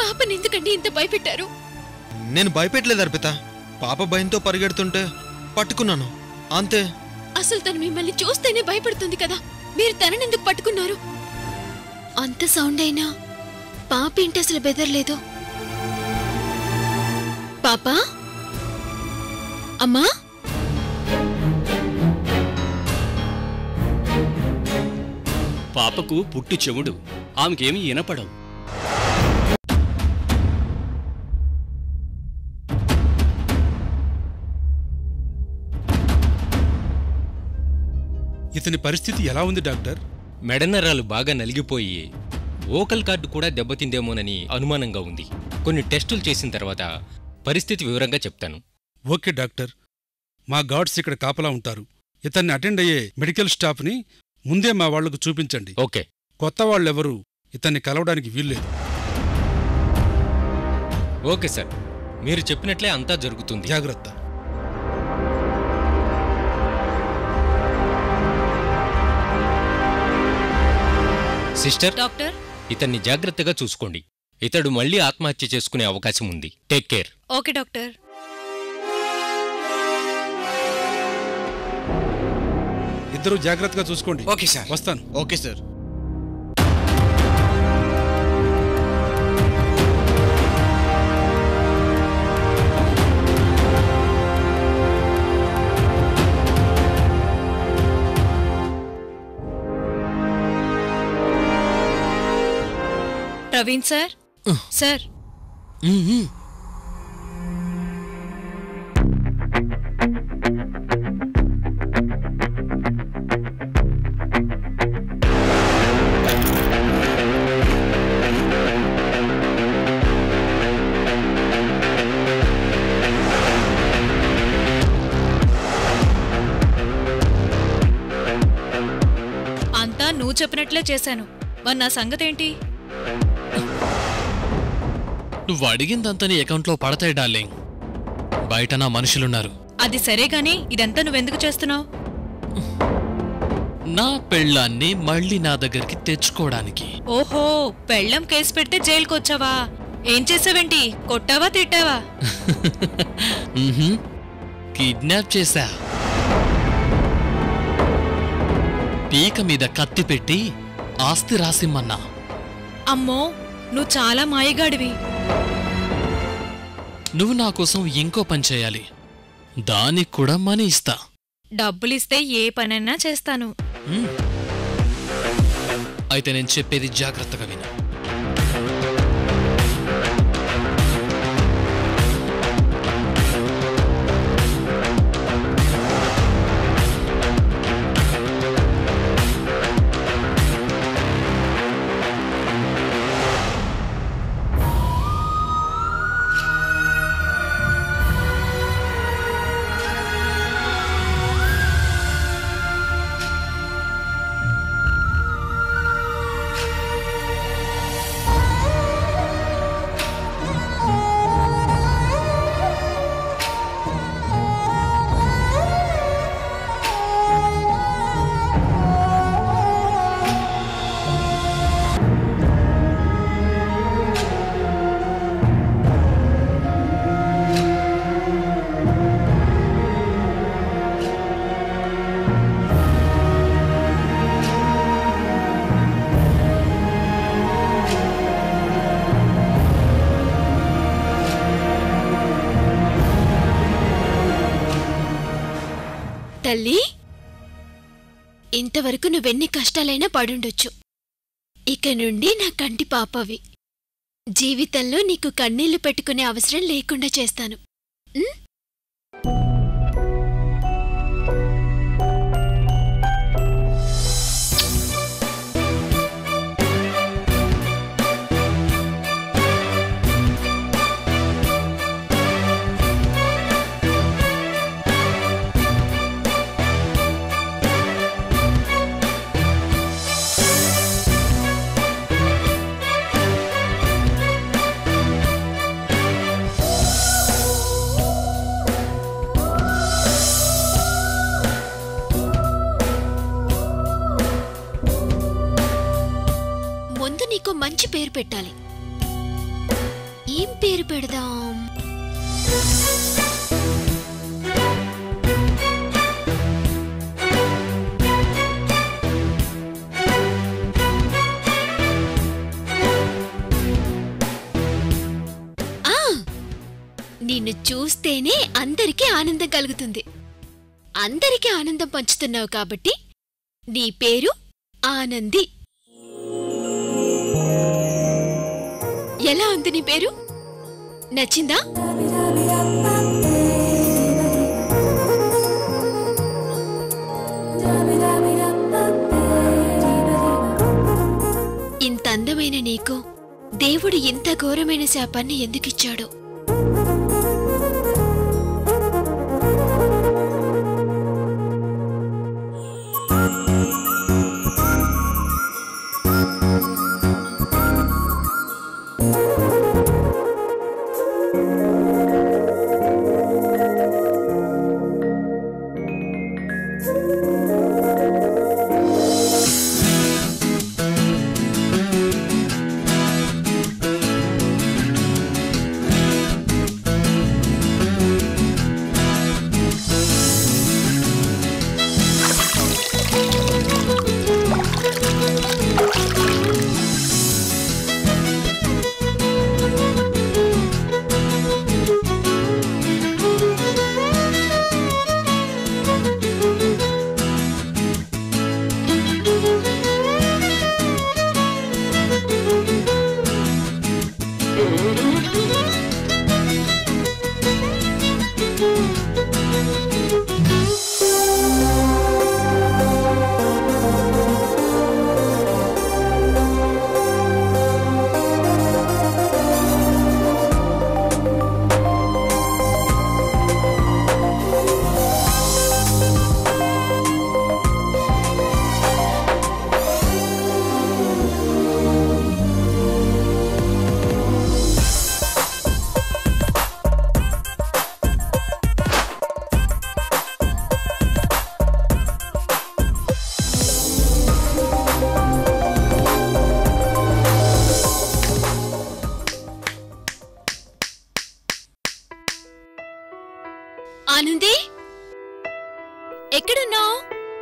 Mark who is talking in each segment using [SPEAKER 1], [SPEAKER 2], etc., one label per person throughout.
[SPEAKER 1] పాపని ఎందుకండి ఇంత భయపెట్టారు
[SPEAKER 2] నేను భయపెట్టలేదు అర్పిత పాప భయంతో పరిగెడుతుంటే పట్టుకున్నాను అంతే
[SPEAKER 1] అసలు తను మిమ్మల్ని చూస్తేనే భయపడుతుంది కదా మీరు తనని ఎందుకు పట్టుకున్నారు అంత సౌండ్ అయినా పాప ఏంటి అసలు బెదరలేదు పాపా అమ్మా
[SPEAKER 3] పాపకు పుట్టు చెవుడు ఆమెకేమీ వినపడవు
[SPEAKER 4] ఇతని పరిస్థితి ఎలా ఉంది డాక్టర్
[SPEAKER 5] మెడనరాలు బాగా నలిగిపోయి ఓకల్ కార్డు కూడా దెబ్బతిందేమోనని అనుమానంగా ఉంది కొన్ని టెస్టులు చేసిన తర్వాత పరిస్థితి వివరంగా చెప్తాను
[SPEAKER 4] ఓకే డాక్టర్ మా గార్డ్స్ ఇక్కడ కాపలా ఉంటారు ఇతన్ని అటెండ్ అయ్యే మెడికల్ స్టాఫ్ని ముందే మా వాళ్లకు చూపించండి
[SPEAKER 5] ఓకే
[SPEAKER 4] కొత్త వాళ్ళెవరూ ఇతన్ని కలవడానికి వీల్లేదు
[SPEAKER 5] ఓకే సార్ మీరు చెప్పినట్లే అంతా జరుగుతుంది
[SPEAKER 4] జాగ్రత్త
[SPEAKER 5] సిస్టర్
[SPEAKER 1] డాక్టర్
[SPEAKER 5] ఇతన్ని జాగ్రత్తగా చూసుకోండి ఇతడు మళ్ళీ ఆత్మహత్య చేసుకునే అవకాశం ఉంది టేక్ కేర్
[SPEAKER 1] ఓకే డాక్టర్
[SPEAKER 4] ఇద్దరూ జాగ్రత్తగా చూసుకోండి
[SPEAKER 2] ఓకే సార్
[SPEAKER 4] వస్తాను
[SPEAKER 2] okay sir
[SPEAKER 1] Praveen sir sir
[SPEAKER 6] అంతా నువ్వు చెప్పినట్లే చేశాను మరి నా సంగతేంటి
[SPEAKER 7] నువ్వు అడిగిందంతా నీ అకౌంట్లో పడతాయి డార్లింగ్ బయట నా మనుషులున్నారు
[SPEAKER 6] అది సరే గాని ఇదంతా నువ్వెందుకు చేస్తున్నావు
[SPEAKER 7] నా పెళ్ళాన్ని మళ్ళీ నా దగ్గరికి తెచ్చుకోవడానికి
[SPEAKER 6] ఓహో పెళ్ళం కేసు పెడితే జైలుకు వచ్చావా ఏం చేసావేంటి కొట్టావా తిట్టావా
[SPEAKER 7] మ్హూ. కిడ్నాప్ చేశా పీక మీద కత్తి పెట్టి ఆస్తి రాసిమ్మన్నా
[SPEAKER 6] అమ్మో నువ్వు చాలా మాయగాడివి
[SPEAKER 7] నువ్వు నా కోసం ఇంకో పని చేయాలి దానికి కూడా మనీ ఇస్తా
[SPEAKER 6] డబ్బులిస్తే ఏ పనైనా చేస్తాను
[SPEAKER 7] మ్. అయితే నేను చెప్పేది జాగ్రత్తగా విను
[SPEAKER 1] తల్లి ఇంతవరకు నువ్వెన్ని కష్టాలైనా పడుండొచ్చు ఇక నుండి నా కంటి పాపవి జీవితంలో నీకు కన్నీళ్లు పెట్టుకునే అవసరం లేకుండా చేస్తాను ఉం? ముందు నీకు మంచి పేరు పెట్టాలి ఏం పేరు పెడదాం ఆ నిన్ను చూస్తేనే అందరికీ ఆనందం కలుగుతుంది అందరికీ ఆనందం పంచుతున్నావు కాబట్టి నీ పేరు ఆనంది ఎలా ఉంది నీ పేరు నచ్చిందా ఇంత అందమైన నీకు దేవుడు ఇంత ఘోరమైన శాపాన్ని ఎందుకిచ్చాడు ఆనంది ఎక్కడున్నావు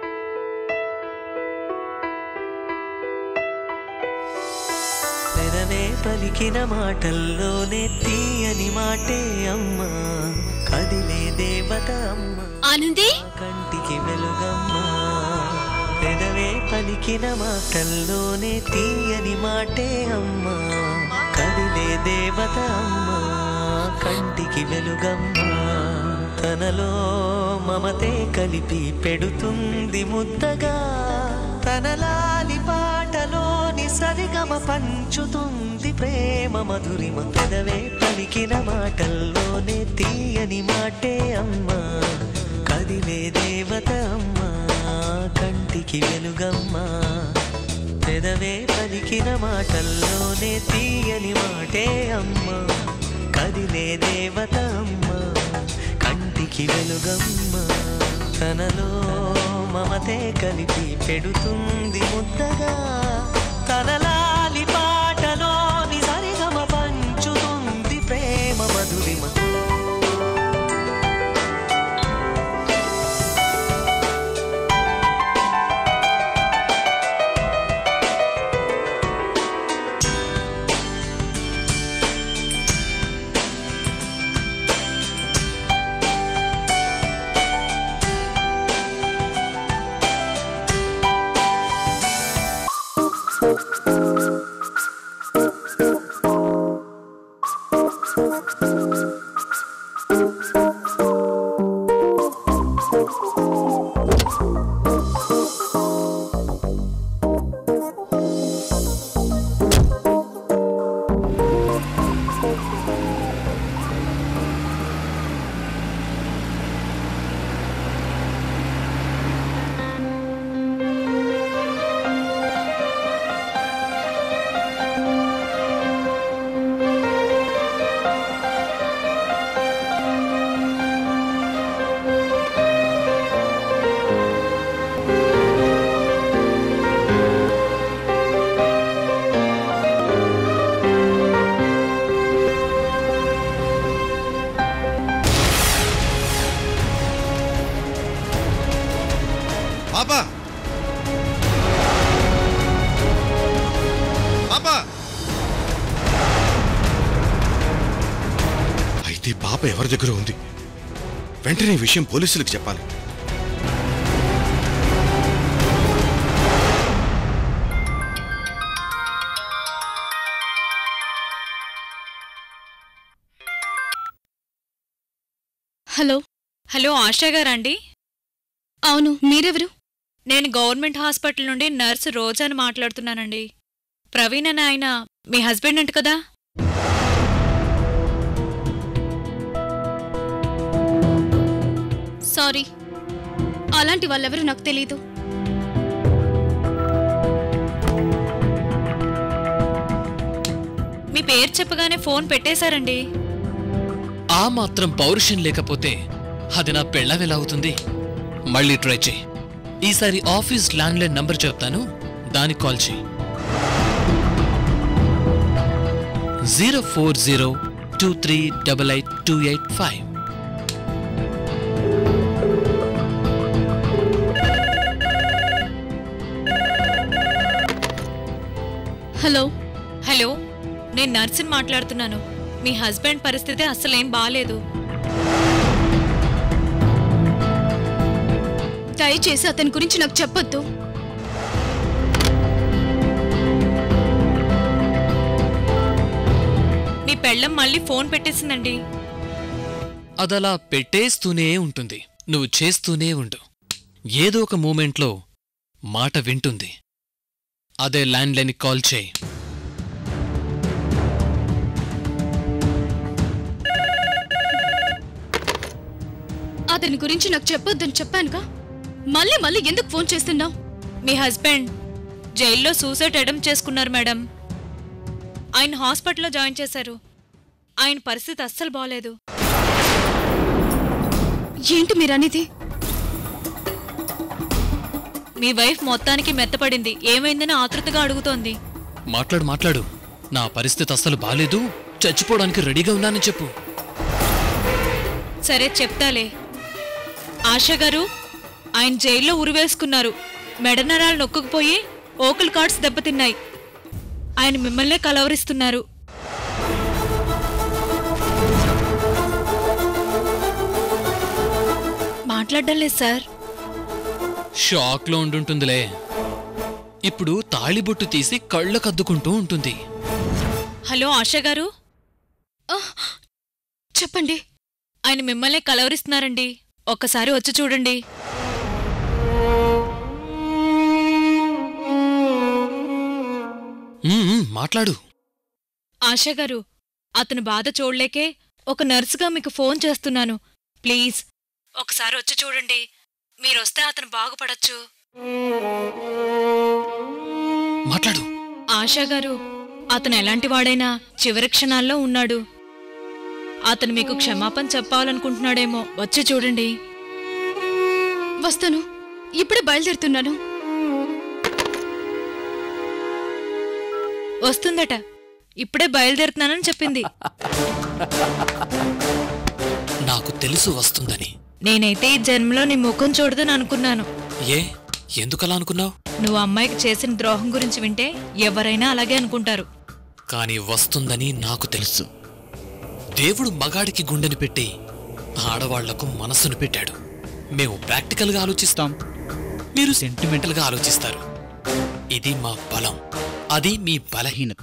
[SPEAKER 8] పెదవే పలికిన మాటల్లోనే తీయని మాటే అమ్మా కదిలే దేవత అమ్మ
[SPEAKER 1] ఆనంది
[SPEAKER 8] కంటికి వెలుగమ్మా పెదవే పలికిన మాటల్లోనే తీయని మాటే అమ్మా కదిలే దేవత అమ్మా కంటికి వెలుగమ్మా తనలో మమతే కలిపి పెడుతుంది ముద్దగా తనలాలి పాటలోని సరిగమ పంచుతుంది ప్రేమ మధురిమ పెదవే పలికిన మాటల్లోనే తీయని మాటే అమ్మా కదిలే దేవత అమ్మా కంటికి వెలుగమ్మా పెదవే పలికిన మాటల్లోనే తీయని మాటే అమ్మా కదిలే దేవత అమ్మా కంటికి వెలుగమ్మా తనలో మమతే కలిపి పెడుతుంది ముద్దగా తనలాలి పాటలోని సరిగమ పంచుతుంది ప్రేమ మధురిమ
[SPEAKER 9] అయితే పాప ఎవరి దగ్గర ఉంది వెంటనే ఈ విషయం పోలీసులకు చెప్పాలి
[SPEAKER 10] హలో
[SPEAKER 6] హలో ఆశా గారండి
[SPEAKER 10] అవును మీరెవరు
[SPEAKER 6] నేను గవర్నమెంట్ హాస్పిటల్ నుండి నర్సు రోజాని మాట్లాడుతున్నానండి ప్రవీణ్ అని ఆయన మీ హస్బెండ్ అంట కదా
[SPEAKER 10] సారీ అలాంటి వాళ్ళెవరు నాకు తెలీదు
[SPEAKER 6] మీ పేరు చెప్పగానే ఫోన్ పెట్టేశారండి
[SPEAKER 7] ఆ మాత్రం పౌరుషం లేకపోతే అది నా పెళ్ళం ఎలా అవుతుంది మళ్ళీ ట్రై చేయి ఈసారి ఆఫీస్ ల్యాండ్లైన్ నంబర్ చెప్తాను దానికి కాల్ చేయి zero four zero two three double eight two eight five
[SPEAKER 10] hello
[SPEAKER 6] hello నేను నర్సుని మాట్లాడుతున్నాను మీ హస్బెండ్ పరిస్థితి అస్సలేం బాలేదు
[SPEAKER 10] దయచేసి అతని గురించి నాకు చెప్పొద్దు
[SPEAKER 6] మీ పెళ్ళం మళ్ళీ ఫోన్ పెట్టేసిందండి
[SPEAKER 7] అదలా పెట్టేస్తూనే ఉంటుంది నువ్వు చేస్తూనే ఉండు ఏదో ఒక మూమెంట్లో మాట వింటుంది అదే ల్యాండ్లైన్కి కాల్ చేయి
[SPEAKER 10] అతని గురించి నాకు చెప్పొద్దని చెప్పానుగా మళ్ళీ మళ్ళీ ఎందుకు ఫోన్ చేస్తున్నావు
[SPEAKER 6] మీ హస్బెండ్ జైల్లో సూసైడ్ అటెంప్ట్ చేసుకున్నారు మేడం ఆయన హాస్పిటల్లో జాయిన్ చేశారు ఆయన పరిస్థితి అస్సలు బాలేదు
[SPEAKER 10] ఏంటి మీరు అనేది
[SPEAKER 6] మీ వైఫ్ మొత్తానికి మెత్తపడింది ఏమైందని ఆతృతగా అడుగుతోంది
[SPEAKER 7] మాట్లాడు మాట్లాడు నా పరిస్థితి అస్సలు బాలేదు చచ్చిపోవడానికి రెడీగా ఉన్నానని చెప్పు
[SPEAKER 6] సరే చెప్తాలే ఆశా గారు ఆయన జైల్లో ఉరివేసుకున్నారు మెడనరాలు నొక్కుకుపోయి ఓకల్ కార్డ్స్ దెబ్బతిన్నాయి ఆయన మిమ్మల్నే కలవరిస్తున్నారు మాట్లాడడం లేదు సార్
[SPEAKER 7] షాక్లో ఉండుంటుందిలే ఇప్పుడు తాళిబొట్టు తీసి కళ్ళకద్దుకుంటూ ఉంటుంది
[SPEAKER 6] హలో ఆశా గారు
[SPEAKER 10] చెప్పండి
[SPEAKER 6] ఆయన మిమ్మల్నే కలవరిస్తున్నారండి ఒక్కసారి వచ్చి చూడండి
[SPEAKER 7] ఉమ్, ఉమ్, మాట్లాడు
[SPEAKER 6] ఆశా గారు అతను బాధ చూడలేకే ఒక నర్సుగా మీకు ఫోన్ చేస్తున్నాను ప్లీజ్ ఒకసారి వచ్చి చూడండి మీరొస్తే అతను బాగుపడచ్చు
[SPEAKER 7] మాట్లాడు
[SPEAKER 6] ఆశా గారు అతను ఎలాంటి వాడైనా చివరి క్షణాల్లో ఉన్నాడు అతను మీకు క్షమాపణ చెప్పాలనుకుంటున్నాడేమో వచ్చి చూడండి
[SPEAKER 10] వస్తాను ఇప్పుడే బయలుదేరుతున్నాను
[SPEAKER 6] వస్తుందట ఇప్పుడే బయలుదేరుతున్నానని చెప్పింది
[SPEAKER 7] నాకు తెలుసు వస్తుందని
[SPEAKER 6] నేనైతే ఈ జన్మలో నీ ముఖం చూడదని అనుకున్నాను
[SPEAKER 7] ఏ ఎందుకలా అనుకున్నావు
[SPEAKER 6] నువ్వు అమ్మాయికి చేసిన ద్రోహం గురించి వింటే ఎవరైనా అలాగే అనుకుంటారు
[SPEAKER 7] కానీ వస్తుందని నాకు తెలుసు దేవుడు మగాడికి గుండెని పెట్టి ఆడవాళ్లకు మనస్సును పెట్టాడు మేము ప్రాక్టికల్గా ఆలోచిస్తాం మీరు సెంటిమెంటల్గా ఆలోచిస్తారు ఇది మా బలం అది మీ బలహీనత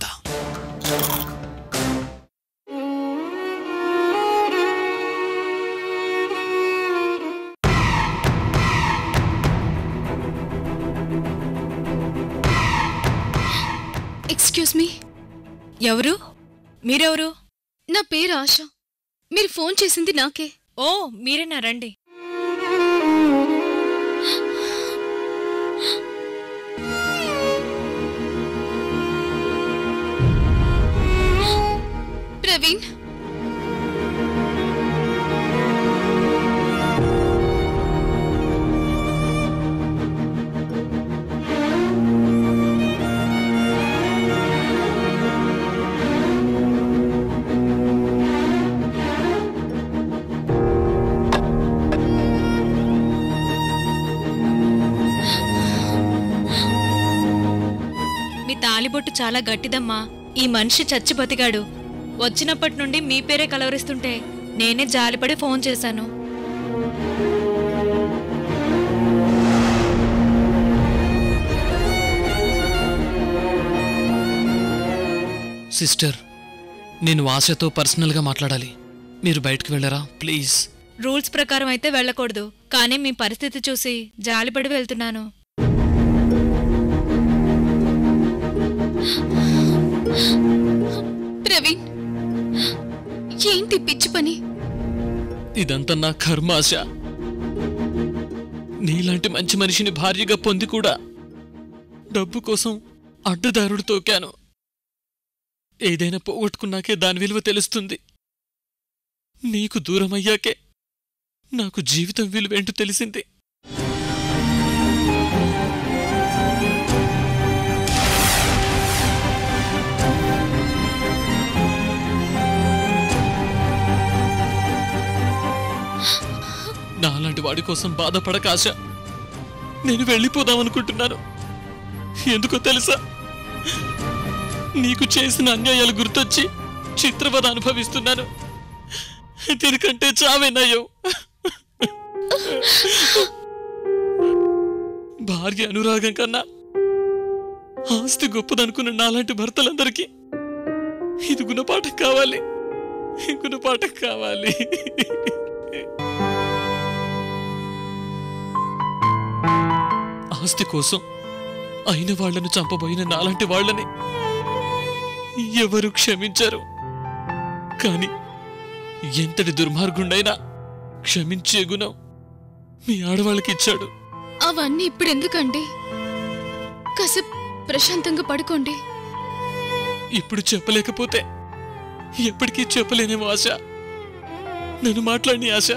[SPEAKER 10] ఎక్స్క్యూజ్ మీ
[SPEAKER 6] ఎవరు మీరెవరు
[SPEAKER 10] నా పేరు ఆశ మీరు ఫోన్ చేసింది నాకే
[SPEAKER 6] ఓ మీరేనా రండి
[SPEAKER 10] ప్రవీణ్
[SPEAKER 6] మీ తాలిబొట్టు చాలా గట్టిదమ్మా ఈ మనిషి చచ్చి బతికాడు వచ్చినప్పటి నుండి మీ పేరే కలవరిస్తుంటే నేనే జాలిపడి ఫోన్ చేశాను
[SPEAKER 7] సిస్టర్ నేను ఆశతో పర్సనల్గా మాట్లాడాలి మీరు బయటకు వెళ్ళరా ప్లీజ్
[SPEAKER 6] రూల్స్ ప్రకారం అయితే వెళ్ళకూడదు కానీ మీ పరిస్థితి చూసి జాలిపడి వెళ్తున్నాను
[SPEAKER 10] ప్రవీణ్ ఏంటి పిచ్చి పని
[SPEAKER 7] ఇదంతా నా కర్మాశ నీలాంటి మంచి మనిషిని భార్యగా పొంది కూడా డబ్బు కోసం అడ్డదారుడు తోకాను ఏదైనా పోగొట్టుకున్నాకే దాని విలువ తెలుస్తుంది నీకు దూరమయ్యాకే నాకు జీవితం విలువేంటో తెలిసింది నాలాంటి వాడి కోసం బాధపడక ఆశ నేను వెళ్ళిపోదామనుకుంటున్నాను ఎందుకో తెలుసా నీకు చేసిన అన్యాయాలు గుర్తొచ్చి చిత్రవద అనుభవిస్తున్నాను దీనికంటే చావేనయ్యో భార్య అనురాగం కన్నా ఆస్తి గొప్పదనుకున్న నాలాంటి భర్తలందరికీ ఇది గుణపాఠం కావాలి గుణపాఠం కావాలి ఆస్తి కోసం అయిన వాళ్లను చంపబోయిన నాలాంటి వాళ్ళని ఎవరు క్షమించరు కాని ఎంతటి దుర్మార్గుండైనా క్షమించే గుణం మీ ఆడవాళ్ళకి ఇచ్చాడు
[SPEAKER 10] అవన్నీ ఇప్పుడు ఎందుకండి కాసేపు ప్రశాంతంగా పడుకోండి
[SPEAKER 7] ఇప్పుడు చెప్పలేకపోతే ఎప్పటికీ చెప్పలేనేమో ఆశ నన్ను మాట్లాడిని ఆశ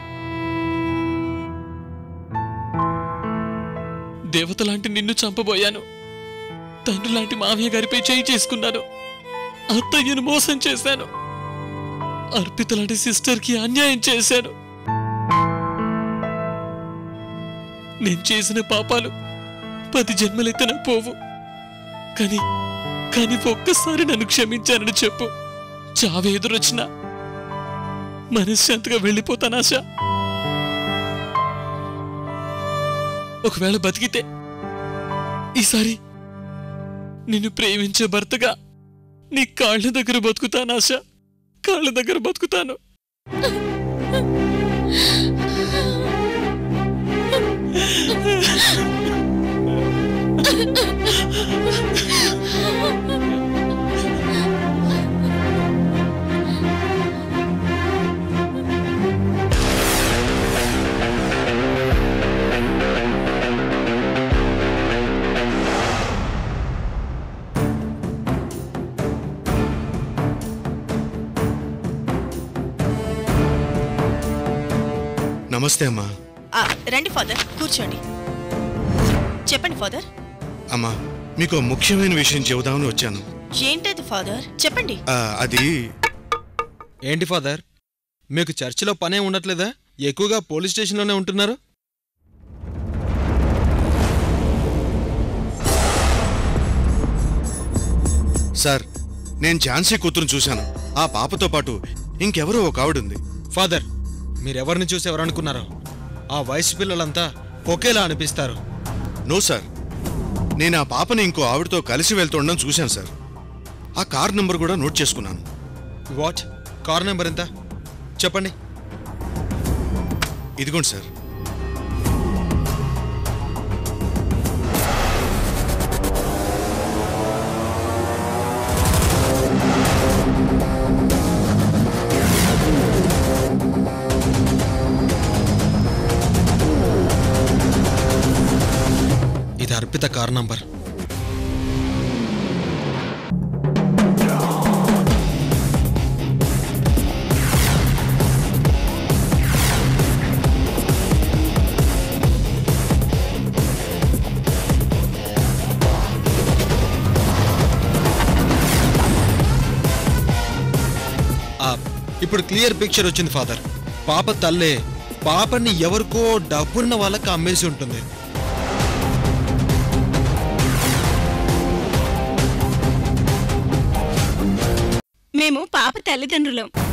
[SPEAKER 7] దేవత లాంటి నిన్ను చంపబోయాను తండ్రి లాంటి మామయ్య గారిపై చేయి చేసుకున్నాను అత్తయ్యను మోసం చేశాను అర్పిత లాంటి సిస్టర్కి అన్యాయం చేశాను నేను చేసిన పాపాలు పది జన్మలెత్తిన పోవు కానీ కానీ ఒక్కసారి నన్ను క్షమించానని చెప్పు చావు ఎదురొచ్చినా మనశ్శాంతిగా వెళ్ళిపోతానాశ ఒకవేళ బతికితే ఈసారి నిన్ను ప్రేమించే భర్తగా నీ కాళ్ళ దగ్గర బతుకుతానాశ కాళ్ళ దగ్గర బతుకుతాను
[SPEAKER 9] నమస్తే అమ్మా
[SPEAKER 11] ఆ, రండి ఫాదర్ కూర్చోండి చెప్పండి ఫాదర్
[SPEAKER 9] అమ్మా మీకు ఓ ముఖ్యమైన విషయం చెబుదామని వచ్చాను
[SPEAKER 11] ఏంటది ఫాదర్ చెప్పండి
[SPEAKER 9] ఆ, అది
[SPEAKER 2] ఏంటి ఫాదర్ మీకు చర్చిలో పనే ఉండట్లేదా ఎక్కువగా పోలీస్ స్టేషన్లోనే ఉంటున్నారు
[SPEAKER 9] సార్ నేను ఝాన్సీ కూతురుని చూశాను ఆ పాపతో పాటు ఇంకెవరో ఒక ఆవిడుంది
[SPEAKER 2] ఫాదర్ మీరెవరిని చూసి ఎవరనుకున్నారో ఆ వయసు పిల్లలంతా ఒకేలా అనిపిస్తారు
[SPEAKER 9] నో సార్ నేను ఆ పాపని ఇంకో ఆవిడతో కలిసి వెళ్తుండడం చూశాను సార్ ఆ కార్ నంబర్ కూడా నోట్ చేసుకున్నాను
[SPEAKER 2] వాట్ కార్ నెంబర్ ఎంత చెప్పండి
[SPEAKER 9] ఇదిగోండి సార్
[SPEAKER 2] ఇది అర్పిత కార్ నంబర్ ఆ, ఇప్పుడు క్లియర్ పిక్చర్ వచ్చింది ఫాదర్ పాప తల్లే పాపని ఎవరికో డబ్బున్న వాళ్ళకి అమ్మేసి ఉంటుంది
[SPEAKER 11] మేము పాప తల్లిదండ్రులం